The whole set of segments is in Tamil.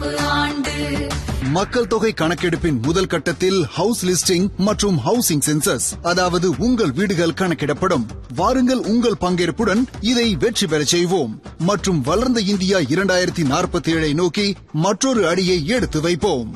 கணக்கெடுப்பு ஆண்டு மக்கள் தொகை கணக்கெடுப்பின் முதல் கட்டத்தில் ஹவுஸ் லிஸ்டிங் மற்றும் ஹவுசிங் சென்சஸ் அதாவது உங்கள் வீடுகள் கணக்கிடப்படும் வாருங்கள் உங்கள் பங்கேற்புடன் இதை வெற்றி பெறச் செய்வோம் மற்றும் வளர்ந்த இந்தியா இரண்டாயிரத்தி நாற்பத்தி ஏழை நோக்கி மற்றொரு அடியை எடுத்து வைப்போம்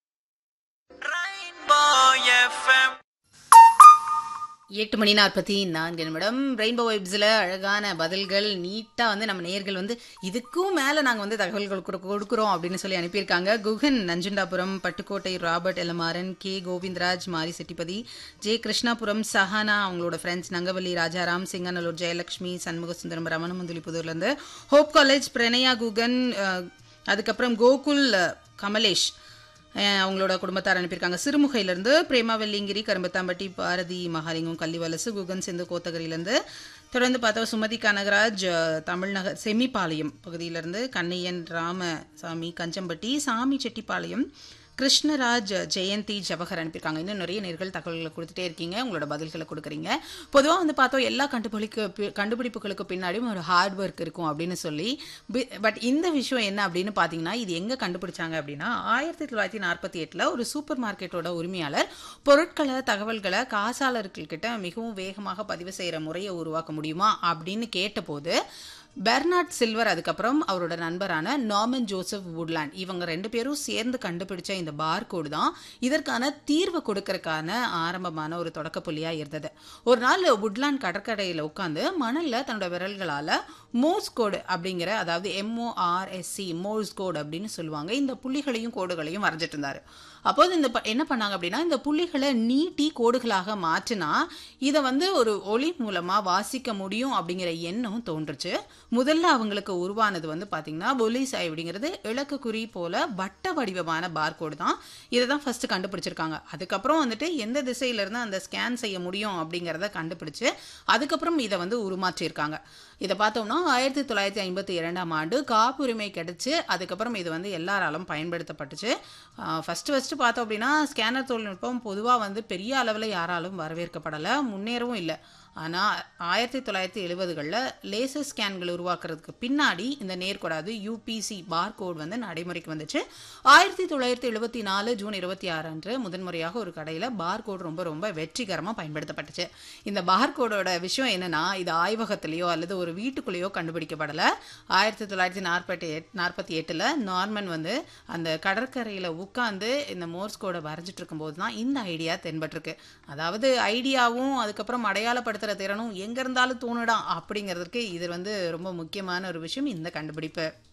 எட்டு மணி நாற்பத்தி நான்கு நிமிடம் ரெயின்போ வைப்ஸில் அழகான பதில்கள் நீட்டாக வந்து நம்ம நேயர்கள் வந்து இதுக்கும் மேலே நாங்கள் வந்து தகவல்கள் கொடு- கொடுக்குறோம் அப்படின்னு சொல்லி அனுப்பியிருக்காங்க Guhan Nanjundapuram Pattukkottai Robert Elamaran K Govindaraj Mari Chettipathi J Krishnapuram Sahana அவங்களோட ஃப்ரெண்ட்ஸ் நங்கவல்லி ராஜாராம் சிங்கநல்லூர் ஜெயலட்சுமி சண்முகசுந்தரம் ரமணமுந்துலிபுதூர்லேருந்து ஹோப் காலேஜ் பிரணயா குகன் அஹ், அதுக்கப்புறம் கோகுல் அஹ், கமலேஷ் அஹ் அவங்களோட குடும்பத்தார் அனுப்பியிருக்காங்க சிறுமுகையிலேருந்து பிரேமா வெள்ளிங்கிரி கரும்பத்தாம்பட்டி பாரதி மகாலிங்கம் கள்ளிவலசு குகன் சிந்து கோத்தகிரியிலேருந்து தொடர்ந்து பார்த்தா சுமதி கனகராஜ் அஹ், தமிழ்நகர் செமிபாளையம் பகுதியிலேருந்து கண்ணையன் ராமசாமி கஞ்சம்பட்டி சாமி செட்டிப்பாளையம் கிருஷ்ணராஜ் ஜெயந்தி ஜவஹர் அனுப்பியிருக்காங்க இன்னும் நிறைய நேர்கள் தகவல்களை கொடுத்துட்டே இருக்கீங்க உங்களோட பதில்களை கொடுக்குறீங்க பொதுவாக வந்து பார்த்தோம் எல்லா கண்டுபிடிக்க பி- கண்டுபிடிப்புகளுக்கு பின்னாடியும் ஒரு ஹார்ட் ஒர்க் இருக்கும் அப்படின்னு சொல்லி பட் இந்த விஷயம் என்ன அப்படின்னு பார்த்தீங்கன்னா இது எங்கே கண்டுபிடிச்சாங்க அப்படின்னா ஆயிரத்தி தொள்ளாயிரத்தி நாற்பத்தி எட்டில் ஒரு சூப்பர் மார்க்கெட்டோட உரிமையாளர் பொருட்களை தகவல்களை காசாளர்கள்கிட்ட மிகவும் வேகமாக பதிவு செய்கிற முறையை உருவாக்க முடியுமா அப்படின்னு கேட்டபோது பெர்னார்ட் சில்வர் அதுக்கப்புறம் அவரோட நண்பரான நார்மன் ஜோசப் வுட்லாண்ட் இவங்க ரெண்டு பேரும் சேர்ந்து கண்டுபிடிச்ச இந்த பார் கோடு தான் இதற்கான தீர்வு கொடுக்கறதுக்கான ஆரம்பமான ஒரு தொடக்க புள்ளியா இருந்தது ஒரு நாள் வுட்லாண்ட் கடற்கரையில் உட்காந்து மணல்ல தன்னோட விரல்களால மோர்ஸ் கோடு அப்படிங்கிற அதாவது எம்ஓஆர்எஸ்சி மோர்ஸ் கோடு அப்படின்னு சொல்லுவாங்க இந்த புள்ளிகளையும் கோடுகளையும் வரைஞ்சிட்டு இருந்தாரு அப்போது இந்த ப- என்ன பண்ணாங்க அப்படின்னா இந்த புள்ளிகளை நீட்டி கோடுகளாக மாற்றினா இதை வந்து ஒரு ஒளி மூலமா வாசிக்க முடியும் அப்படிங்கிற எண்ணம் தோன்றுச்சு முதல்ல அவங்களுக்கு உருவானது வந்து பாத்தீங்கன்னா பொலிஸ் அப்படிங்கிறது இலக்கு குறி போல வட்ட வடிவமான பார்கோடு தான் இதை தான் ஃபர்ஸ்ட் கண்டுபிடிச்சிருக்காங்க அதுக்கப்புறம் வந்துட்டு எந்த திசையில இருந்து அந்த ஸ்கேன் செய்ய முடியும் அப்படிங்கிறத கண்டுபிடிச்சு அதுக்கப்புறம் இதை வந்து உருமாற்றியிருக்காங்க இதை பார்த்தோம்னா ஆயிரத்தி தொள்ளாயிரத்தி ஐம்பத்தி இரண்டாம் ஆண்டு காப்புரிமை கிடைச்சு அதுக்கப்புறம் இது வந்து எல்லாராலும் பயன்படுத்தப்பட்டுச்சு ஃபர்ஸ்ட் ஃபர்ஸ்ட் பார்த்தோம் அப்படின்னா ஸ்கேனர் தொழில்நுட்பம் பொதுவாக வந்து பெரிய அளவில் யாராலும் வரவேற்கப்படலை முன்னேறவும் இல்லை ஆனால் ஆயிரத்தி தொள்ளாயிரத்தி எழுபதுகளில் லேசர் ஸ்கேன்கள் உருவாக்குறதுக்கு பின்னாடி இந்த நேர்கொடாது யூபிசி பார் கோட் வந்து நடைமுறைக்கு வந்துச்சு ஆயிரத்தி தொள்ளாயிரத்தி எழுபத்தி நாலு ஜூன் இருபத்தி ஆறு அன்று முதன்முறையாக ஒரு கடையில் பார் கோட் ரொம்ப ரொம்ப வெற்றிகரமாக பயன்படுத்தப்பட்டுச்சு இந்த பார் கோடோட விஷயம் என்னன்னா இது ஆய்வகத்திலேயோ அல்லது ஒரு வீட்டுக்குள்ளேயோ கண்டுபிடிக்கப்படலை ஆயிரத்தி தொள்ளாயிரத்தி நாற்பத்தி எட் நாற்பத்தி எட்டில் நார்மன் வந்து அந்த கடற்கரையில் உட்காந்து இந்த மோர்ஸ் கோடை வரைஞ்சிட்டு இருக்கும்போது தான் இந்த ஐடியா தென்பட்டிருக்கு அதாவது ஐடியாவும் அதுக்கப்புறம் அடையாளப்படுத்துகிற திறனும் எங்கே இருந்தாலும் தோணுடா அப்படிங்கிறதுக்கு இது வந்து ரொம்ப முக்கியமான ஒரு விஷயம் இந்த கண்டுபிடிப்பு